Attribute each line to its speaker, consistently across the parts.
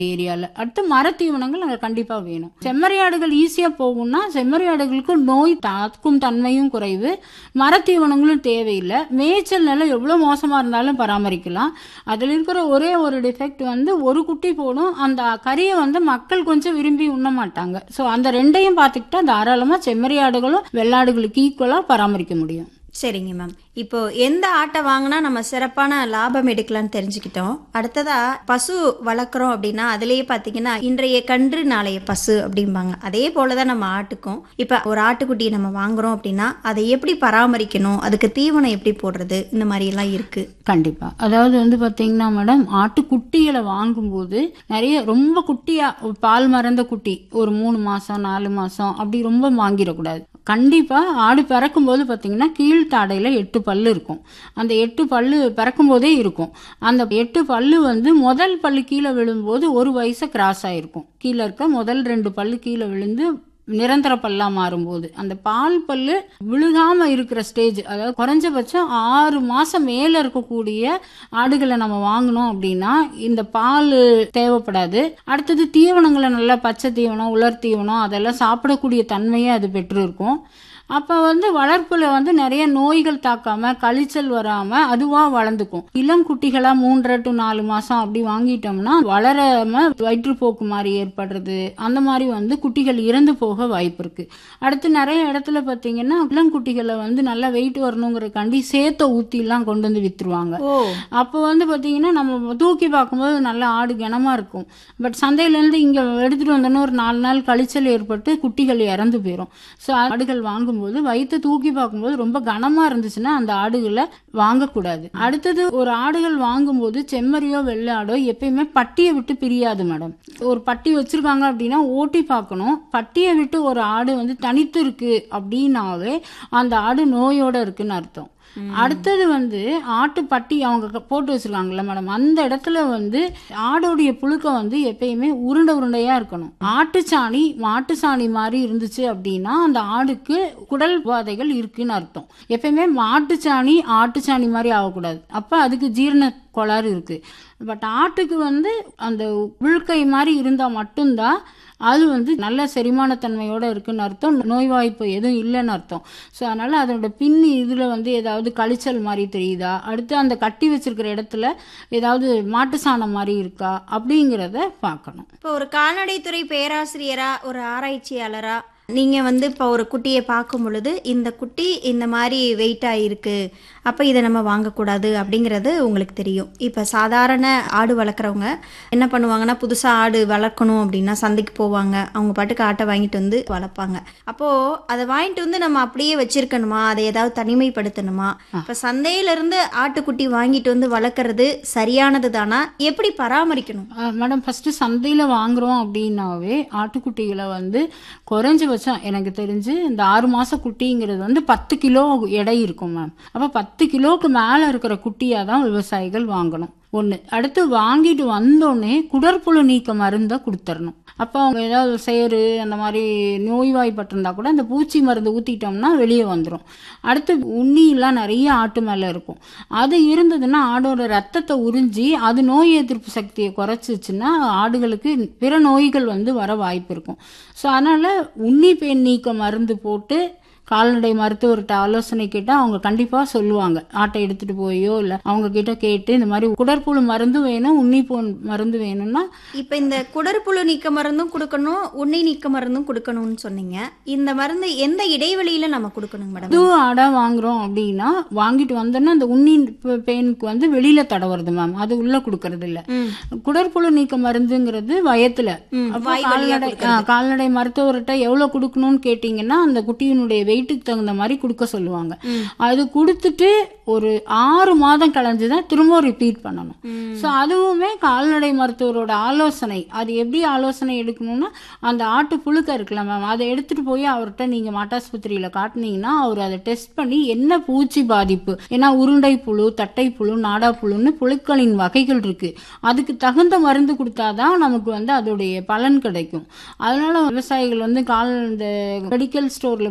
Speaker 1: ஏரியால அடுத்து மரத்தீவனங்கள் அங்க கண்டிப்பா வேணும் செம்மறியாடுகள் ஈஸியா போகும்னா செம்மறியாடுகளுக்கு நோய் தாக்கும் தன்மையும் குறைவு மரத்தீவனங்களும் தேவையில்லை மேய்ச்சல் நிலம் எவ்வளவு மோசமா இருந்தாலும் பராமரிக்கலாம் அதுல இருக்கிற ஒரே ஒரு டிஃபெக்ட் வந்து ஒரு குட்டி போடும் அந்த கறியை வந்து மக்கள் கொஞ்சம் விரும்பி உண்ண மாட்டாங்க ஸோ அந்த ரெண்டையும் பார்த்துக்கிட்டா தாராளமா செம்மறியாடுகளும் வெள்ளாடுகளுக்கு ஈக்குவலா பராமரிக்க முடியும்
Speaker 2: சரிங்க மேம் இப்போ எந்த ஆட்டை வாங்கினா நம்ம சிறப்பான லாபம் எடுக்கலாம்னு தெரிஞ்சுக்கிட்டோம் அடுத்ததா பசு வளர்க்குறோம் அப்படின்னா அதுலயே பார்த்தீங்கன்னா இன்றைய கன்று நாளைய பசு அப்படிம்பாங்க அதே போல தான் நம்ம ஆட்டுக்கும் இப்போ ஒரு ஆட்டுக்குட்டியை நம்ம வாங்குறோம் அப்படின்னா அதை எப்படி பராமரிக்கணும் அதுக்கு தீவனம் எப்படி போடுறது இந்த மாதிரி எல்லாம் இருக்கு
Speaker 1: கண்டிப்பா அதாவது வந்து பாத்தீங்கன்னா மேடம் ஆட்டுக்குட்டிகளை வாங்கும்போது நிறைய ரொம்ப குட்டியா ஒரு பால் மறந்த குட்டி ஒரு மூணு மாசம் நாலு மாசம் அப்படி ரொம்ப வாங்கிடக்கூடாது கண்டிப்பா ஆடு பிறக்கும் போது பாத்தீங்கன்னா கீழ்த்தாடையில எட்டு பல்லு இருக்கும் அந்த எட்டு பல்லு பிறக்கும் போதே இருக்கும் அந்த எட்டு பல்லு வந்து முதல் பல்லு கீழே விழும்போது ஒரு வயசு கிராஸ் ஆயிருக்கும் கீழே இருக்க முதல் ரெண்டு பல்லு கீழே விழுந்து நிரந்தர பல்லா மாறும்போது அந்த பால் பல்லு விழுகாம இருக்கிற ஸ்டேஜ் அதாவது குறைஞ்சபட்சம் ஆறு மாசம் மேல இருக்கக்கூடிய ஆடுகளை நம்ம வாங்கினோம் அப்படின்னா இந்த பால் தேவைப்படாது அடுத்தது தீவனங்களை நல்லா பச்சை தீவனம் உலர் தீவனம் அதெல்லாம் சாப்பிடக்கூடிய தன்மையை அது பெற்று இருக்கும் அப்ப வந்து வளர்ப்புல வந்து நிறைய நோய்கள் தாக்காம கழிச்சல் வராம அதுவா வளர்ந்துக்கும் இளம் குட்டிகளா மூன்றரை டு நாலு மாசம் அப்படி வாங்கிட்டோம்னா வளராம வயிற்றுப்போக்கு மாதிரி ஏற்படுறது அந்த மாதிரி வந்து குட்டிகள் இறந்து போக வாய்ப்பு இருக்கு அடுத்து நிறைய இடத்துல பாத்தீங்கன்னா இளம் குட்டிகளை வந்து நல்லா வெயிட் வரணுங்கிறக்காண்டி சேத்த ஊத்தி எல்லாம் கொண்டு வந்து வித்துருவாங்க
Speaker 2: ஓ
Speaker 1: அப்போ வந்து பாத்தீங்கன்னா நம்ம தூக்கி பார்க்கும்போது நல்ல ஆடு கனமா இருக்கும் பட் சந்தையில இருந்து இங்க எடுத்துட்டு வந்தோன்னா ஒரு நாலு நாள் கழிச்சல் ஏற்பட்டு குட்டிகள் இறந்து போயிடும் ஸோ ஆடுகள் வாங்கும்போது வயிற்று தூக்கி பார்க்கும்போது ரொம்ப கனமா இருந்துச்சுன்னா அந்த ஆடுகளை வாங்கக்கூடாது அடுத்தது ஒரு ஆடுகள் வாங்கும்போது செம்மறியோ வெள்ளாடோ எப்பயுமே பட்டியை விட்டு பிரியாது மேடம் ஒரு பட்டி வச்சிருக்காங்க அப்படின்னா ஓட்டி பார்க்கணும் பட்டியை விட்டு ஒரு ஆடு வந்து தனித்து இருக்கு அப்படின்னாவே அந்த ஆடு நோயோட இருக்குன்னு அர்த்தம் அடுத்தது வந்து ஆட்டு பட்டி அவங்க க- போட்டு வச்சிருக்காங்கல்ல மேடம் அந்த இடத்துல வந்து ஆடோடைய புழுக்க வந்து எப்பயுமே உருண்டை உருண்டையா இருக்கணும் ஆட்டுச்சாணி மாட்டு சாணி மாதிரி இருந்துச்சு அப்படின்னா அந்த ஆடுக்கு குடல் உபாதைகள் இருக்குன்னு அர்த்தம் எப்பயுமே மாட்டுச்சாணி ஆட்டுச்சாணி மாதிரி ஆகக்கூடாது அப்ப அதுக்கு ஜீரண கோளாறு இருக்கு பட் ஆட்டுக்கு வந்து அந்த உழுக்கை மாதிரி இருந்தா மட்டும்தான் அது வந்து நல்ல செரிமானத்தன்மையோட இருக்குன்னு அர்த்தம் நோய் வாய்ப்பு எதுவும் இல்லைன்னு அர்த்தம் ஸோ அதனால அதோட பின் இதுல வந்து ஏதாவது கழிச்சல் மாதிரி தெரியுதா அடுத்து அந்த கட்டி வச்சிருக்கிற இடத்துல ஏதாவது மாட்டு சாணம் மாதிரி இருக்கா அப்படிங்கிறத பார்க்கணும்
Speaker 2: இப்போ ஒரு கால்நடைத்துறை பேராசிரியரா ஒரு ஆராய்ச்சியாளரா நீங்க வந்து இப்போ ஒரு குட்டியை பார்க்கும் பொழுது இந்த குட்டி இந்த மாதிரி வெயிட் ஆயிருக்கு அப்போ இதை நம்ம வாங்கக்கூடாது அப்படிங்கிறது உங்களுக்கு தெரியும் இப்போ சாதாரண ஆடு வளர்க்குறவங்க என்ன பண்ணுவாங்கன்னா புதுசாக ஆடு வளர்க்கணும் அப்படின்னா சந்தைக்கு போவாங்க அவங்க பாட்டுக்கு ஆட்டை வாங்கிட்டு வந்து வளர்ப்பாங்க அப்போது அதை வாங்கிட்டு வந்து நம்ம அப்படியே வச்சிருக்கணுமா அதை ஏதாவது தனிமைப்படுத்தணுமா இப்போ சந்தையிலிருந்து ஆட்டுக்குட்டி வாங்கிட்டு வந்து வளர்க்குறது சரியானது தானா எப்படி பராமரிக்கணும்
Speaker 1: அஹ் மேடம் ஃபர்ஸ்ட் சந்தையில வாங்குறோம் அப்படின்னாவே ஆட்டுக்குட்டிகளை வந்து குறைஞ்சபட்சம் எனக்கு தெரிஞ்சு இந்த ஆறு மாச குட்டிங்கிறது வந்து பத்து கிலோ எடை இருக்கும் மேம் அப்ப பத்து கிலோவுக்கு மேல இருக்கிற குட்டியா தான் விவசாயிகள் வாங்கணும் ஒண்ணு அடுத்து வாங்கிட்டு வந்தோடனே குடற்புழு நீக்க மருந்தை கொடுத்துடணும் அப்போ அவங்க ஏதாவது சேறு அந்த மாதிரி நோய்வாய்ப்பட்டிருந்தா கூட அந்த பூச்சி மருந்து ஊத்திட்டோம்னா வெளியே வந்துடும் அடுத்து உண்ணிலாம் நிறைய ஆட்டு மேல இருக்கும் அது இருந்ததுன்னா ஆடோட ரத்தத்தை உறிஞ்சி அது நோய் எதிர்ப்பு சக்தியை குறைச்சிச்சுன்னா ஆடுகளுக்கு பிற நோய்கள் வந்து வர வாய்ப்பு இருக்கும் ஸோ அதனால உண்ணி பேன் நீக்க மருந்து போட்டு கால்நடை மருத்துவர்கிட்ட ஆலோசனை கேட்டால் அவங்க கண்டிப்பாக சொல்லுவாங்க ஆட்டை எடுத்துட்டு போயோ இல்லை அவங்க கிட்ட கேட்டு இந்த மாதிரி குடற்புழு மருந்து வேணும் உன்னிப்பூன் மருந்து வேணும்னா
Speaker 2: இப்போ இந்த குடற்புழு நீக்க மருந்தும் கொடுக்கணும் உண்ணி நீக்க மருந்தும் கொடுக்கணும்னு சொன்னீங்க இந்த மருந்து எந்த இடைவெளியில நம்ம கொடுக்கணுங்க மேடம்
Speaker 1: புது ஆடா வாங்குறோம் அப்படின்னா வாங்கிட்டு வந்தோன்னா அந்த உண்ணி ப- பேனுக்கு வந்து வெளியில தடவுறது மேம் அது உள்ள கொடுக்கறது இல்ல
Speaker 2: ம்.
Speaker 1: குடற்புழு நீக்க மருந்துங்கிறது வயத்துல
Speaker 2: ம்,
Speaker 1: அப்போ
Speaker 2: வாய் வழியா
Speaker 1: கால்நடை ஆ, கால்நடை மருத்துவர்கிட்ட எவ்வளவு கொடுக்கணும்னு கேட்டீங்கன்னா அந்த குட்டியினுடைய வெயிட்டுக்கு தகுந்த மாதிரி கொடுக்க சொல்லுவாங்க அது கொடுத்துட்டு ஒரு ஆறு மாதம் கழிஞ்சுதான் திரும்ப ரிப்பீட் பண்ணணும் ஸோ அதுவுமே கால்நடை மருத்துவரோட ஆலோசனை அது எப்படி ஆலோசனை எடுக்கணும்னா அந்த ஆட்டு புழுக்க இருக்குல்ல மேம் அதை எடுத்துட்டு போய் அவர்கிட்ட நீங்க மாட்டாஸ்பத்திரியில காட்டுனீங்கன்னா அவர் அதை டெஸ்ட் பண்ணி என்ன பூச்சி பாதிப்பு ஏன்னா உருண்டை புழு தட்டை புழு நாடா புழுன்னு புழுக்களின் வகைகள் இருக்கு அதுக்கு தகுந்த மருந்து கொடுத்தாதான் நமக்கு வந்து அதோடைய பலன் கிடைக்கும் அதனால விவசாயிகள் வந்து கால் இந்த மெடிக்கல் ஸ்டோர்ல போயிட்டு மருந்து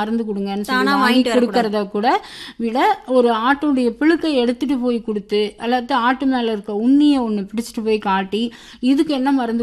Speaker 1: மருந்து கொடுங்கன்னு சொல்லி
Speaker 2: தானா
Speaker 1: வாங்கி
Speaker 2: வாங்கிட்டு
Speaker 1: கொடுக்கறத கூட விட ஒரு ஆட்டுடைய பிழுக்கை எடுத்துட்டு போய் கொடுத்து அல்லது ஆட்டு மேல இருக்க உண்ணியை ஒண்ணு பிடிச்சிட்டு போய் காட்டி இதுக்கு என்ன மருந்து